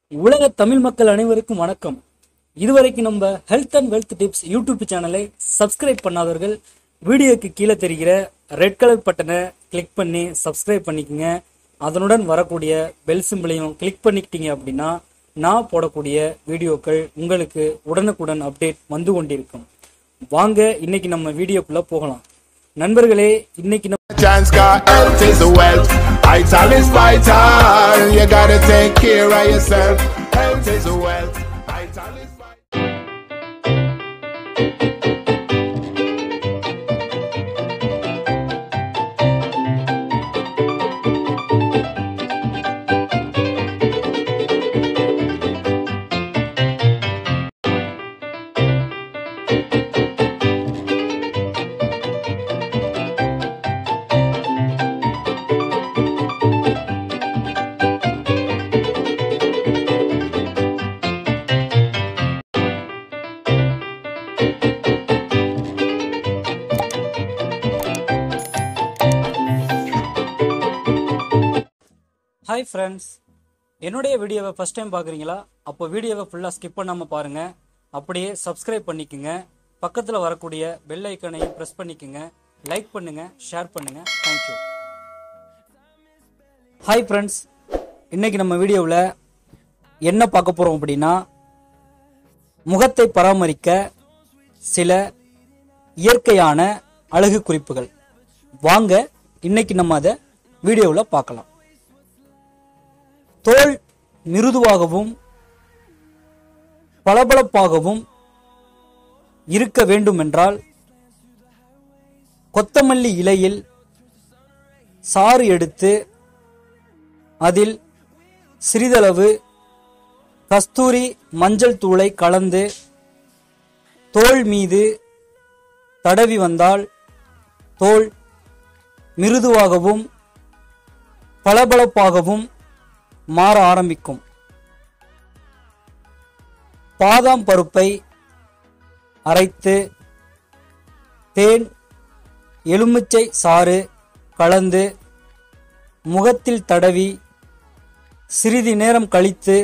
உலக தமிழ் மக்கள் அனைவருக்கும் வணக்கம் இதுவரைக்கும் நம்ம health and wealth tips YouTube சேனலை சப்ஸ்கிரைப் பண்ணாதவர்கள் வீடியோக்கு கீழே தெரிகிற ரெட் கலர் பட்டனை கிளிக் பண்ணி சப்ஸ்கிரைப் பண்ணிக்கங்க அதனுடன் வரக்கூடிய பெல் சிம்பிளையும் கிளிக் பண்ணிக்கிட்டீங்க அப்படின்னா நான் போடக்கூடிய வீடியோக்கள் உங்களுக்கு உடனுக்குடன் அப்டேட் வந்து கொண்டிருக்கும் வாங்க இன்னைக்கு நம்ம வீடியோக்குள்ள போகலாம் நண்பர்களே இன்னைக்கு நம்ம Chance got health is wealth. Vital is vital. You gotta take care of yourself. Health is wealth. Vital is vital. Hi friends என்னுடைய வீடியோவை ஃபஸ்ட் டைம் பார்க்குறீங்களா அப்போ வீடியோவை ஃபுல்லாக ஸ்கிப் பண்ணாமல் பாருங்கள் அப்படியே சப்ஸ்கிரைப் பண்ணிக்கோங்க பக்கத்தில் வரக்கூடிய பெல் ஐக்கனையும் ப்ரெஸ் பண்ணிக்கோங்க லைக் பண்ணுங்கள் ஷேர் பண்ணுங்கள் தேங்க்யூ ஹாய் ஃப்ரெண்ட்ஸ் இன்னைக்கு நம்ம வீடியோவில் என்ன பார்க்க போகிறோம் அப்படின்னா முகத்தை பராமரிக்க சில இயற்கையான அழகு குறிப்புகள் வாங்க இன்னைக்கு நம்ம அதை வீடியோவில் பார்க்கலாம் தோல் மிருதுவாகவும் பளபளப்பாகவும் இருக்க வேண்டுமென்றால் கொத்தமல்லி இலையில் சாறு எடுத்து அதில் சிறிதளவு கஸ்தூரி மஞ்சள் தூளை கலந்து தோல் மீது தடவி வந்தால் தோல் மிருதுவாகவும் பளபளப்பாகவும் மாற ஆரம்பிக்கும் பாதாம் பருப்பை அரைத்து தேன் எலுமிச்சை சாறு கலந்து முகத்தில் தடவி சிறிது நேரம் கழித்து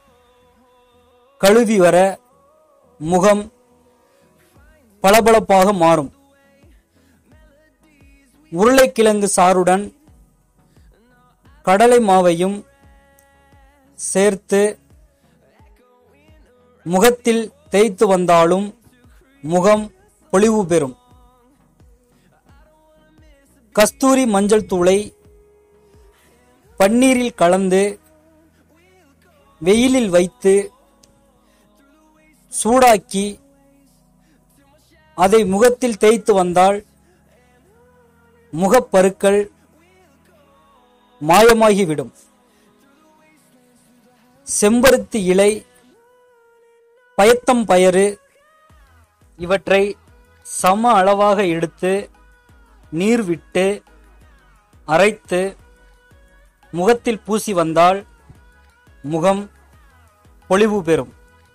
கழுவி வர முகம் பளபளப்பாக மாறும் உருளைக்கிழங்கு சாறுடன் கடலை மாவையும் சேர்த்து முகத்தில் தேய்த்து வந்தாலும் முகம் பொலிவு பெறும் கஸ்தூரி மஞ்சள் தூளை பன்னீரில் கலந்து வெயிலில் வைத்து சூடாக்கி அதை முகத்தில் தேய்த்து வந்தால் முகப்பருக்கள் மாயமாகிவிடும் செம்பருத்தி இலை பயத்தம் பயறு இவற்றை சம அளவாக எடுத்து நீர் விட்டு அரைத்து முகத்தில் பூசி வந்தால் முகம் பொலிவு பெறும்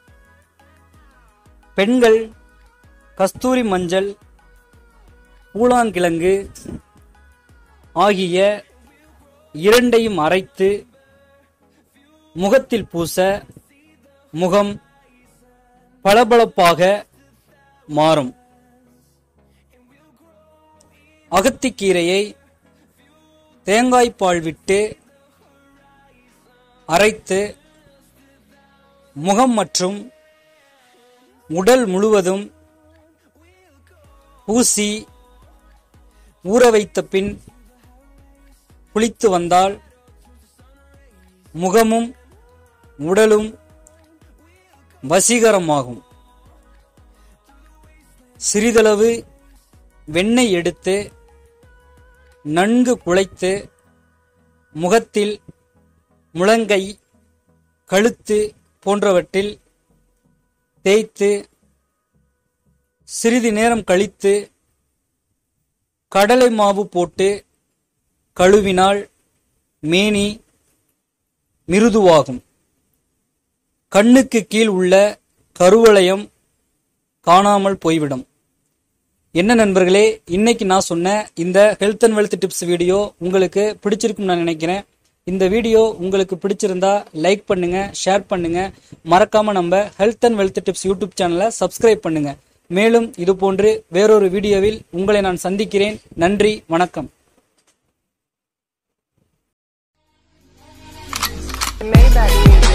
பெண்கள் கஸ்தூரி மஞ்சள் பூலாங்கிழங்கு ஆகிய இரண்டையும் அரைத்து முகத்தில் பூச முகம் பளபளப்பாக மாறும் அகத்திக்கீரையை தேங்காய் பால் விட்டு அரைத்து முகம் மற்றும் உடல் முழுவதும் பூசி ஊற வைத்த பின் குளித்து வந்தால் முகமும் உடலும் வசீகரமாகும் சிறிதளவு வெண்ணெய் எடுத்து நன்கு குழைத்து முகத்தில் முழங்கை கழுத்து போன்றவற்றில் தேய்த்து சிறிது நேரம் கழித்து கடலை மாவு போட்டு கழுவினால் மேனி மிருதுவாகும் கண்ணுக்கு கீழ் உள்ள கருவளையம் காணாமல் போய்விடும் என்ன நண்பர்களே இன்னைக்கு நான் சொன்ன இந்த health and wealth tips video உங்களுக்கு பிடிச்சிருக்கும் நான் நினைக்கிறேன் இந்த வீடியோ உங்களுக்கு பிடிச்சிருந்தா லைக் பண்ணுங்க ஷேர் பண்ணுங்க மறக்காம நம்ம health and wealth tips YouTube சேனலை சப்ஸ்கிரைப் பண்ணுங்க மேலும் இது போன்று வேறொரு வீடியோவில் உங்களை நான் சந்திக்கிறேன் நன்றி வணக்கம் Maybach music.